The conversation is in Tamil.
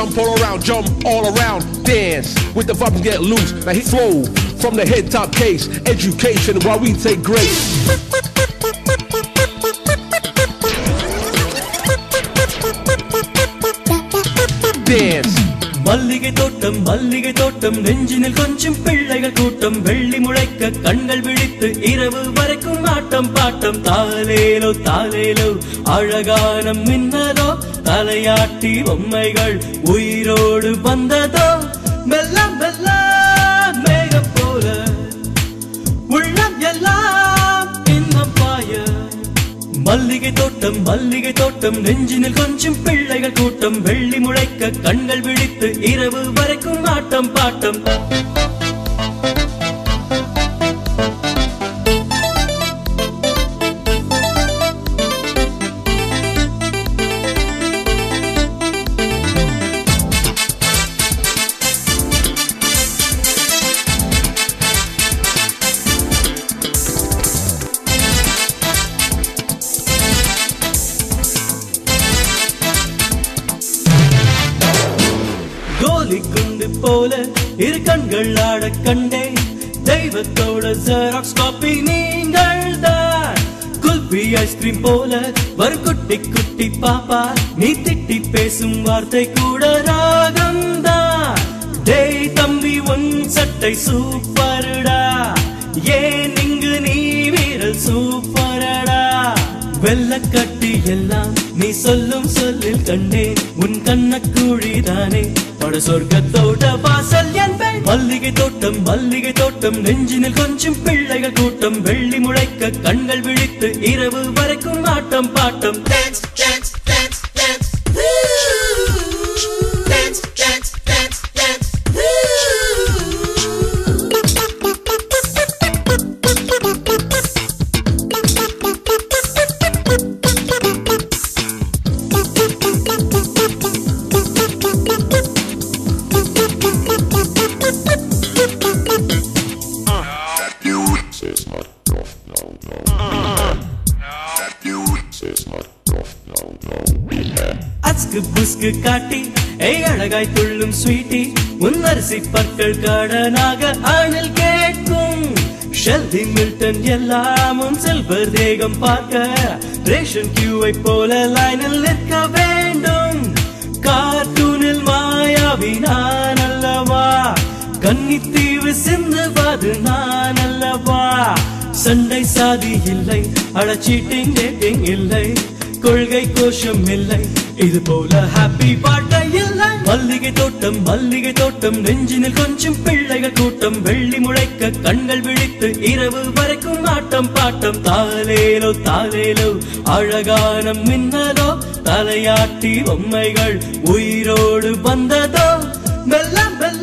jump all around, jump all around, dance with the vibe and get loose. Now hit flow from the head top case, education while we take grace. Dance. மல்லிகை தோட்டம் மல்லிகை தோட்டம் நெஞ்சினில் கொஞ்சம் பிள்ளைகள் கூட்டம் வெள்ளி முளைக்க கண்கள் விழித்து இரவு வரைக்கும் ஆட்டம் பாட்டம் தாலேலோ தாலேலோ அழகான மின்னலோ தலையாட்டி பொம்மைகள் உயிரோடு வந்ததோ மெல்ல மெல்ல மேகம் போல உள்ளம் எல்லாம் இன்னும் பாய மல்லிகை தோட்டம் மல்லிகை தோட்டம் நெஞ்சினில் கொஞ்சம் பிள்ளைகள் கூட்டம் வெள்ளி முளைக்க கண்கள் விழித்து இரவு வரைக்கும் ஆட்டம் பாட்டம் கோலி குண்டு போல இரு கண்கள் ஆட கண்டேன் தெய்வத்தோட ஜெராக்ஸ் காப்பி நீங்கள் தான் குல்பி ஐஸ்கிரீம் போல ஒரு குட்டி குட்டி பாப்பா நீ திட்டி பேசும் வார்த்தை கூட ராகம் தான் டேய் தம்பி உன் சட்டை சூப்பருடா ஏன் இங்கு நீ வீரல் சூப்பரடா வெள்ள கட்டி எல்லாம் நீ சொல்லும் சொல்லில் கண்டேன் உன் கண்ணக்குழிதானே பட சொர்க்கத்தோட வாசல் என்பேன் மல்லிகை தோட்டம் மல்லிகை தோட்டம் நெஞ்சினில் கொஞ்சம் பிள்ளைகள் கூட்டம் வெள்ளி முளைக்க கண்கள் விழித்து இரவு வரைக்கும் ஆட்டம் பாட்டம் dance, dance, dance, dance. Woo! Dance, dance, dance, dance. Woo! That dude says not no no no. That dude says not no no no. We have அஸ்கு புஸ்கு காட்டி ஏய் அழகாய் துள்ளும் ஸ்வீட்டி உன்னரிசி பற்கள் கடனாக அணில் கேட்கும் ஷெல்வி மில்டன் எல்லாமும் செல்வர் தேகம் பார்க்க ரேஷன் கியூவை போல லைனில் நிற்க வேண்டும் கார்ட்டூனில் மாயாவி நான் அல்லவா கன்னித்தீவு சிந்துவது நான் அல்லவா சண்டை சாதி இல்லை அழச்சீட்டிங் டேட்டிங் இல்லை கொள்கை கோஷம் இல்லை இது போல ஹாப்பி வாழ்க்கை இல்லை மல்லிகை தோட்டம் மல்லிகை தோட்டம் நெஞ்சினில் கொஞ்சம் பிள்ளைகள் கூட்டம் வெள்ளி முளைக்க கண்கள் விழித்து இரவு வரைக்கும் ஆட்டம் பாட்டம் தாலேலோ தாலேலோ அழகான மின்னலோ தலையாட்டி பொம்மைகள் உயிரோடு வந்ததோ மெல்ல மெல்ல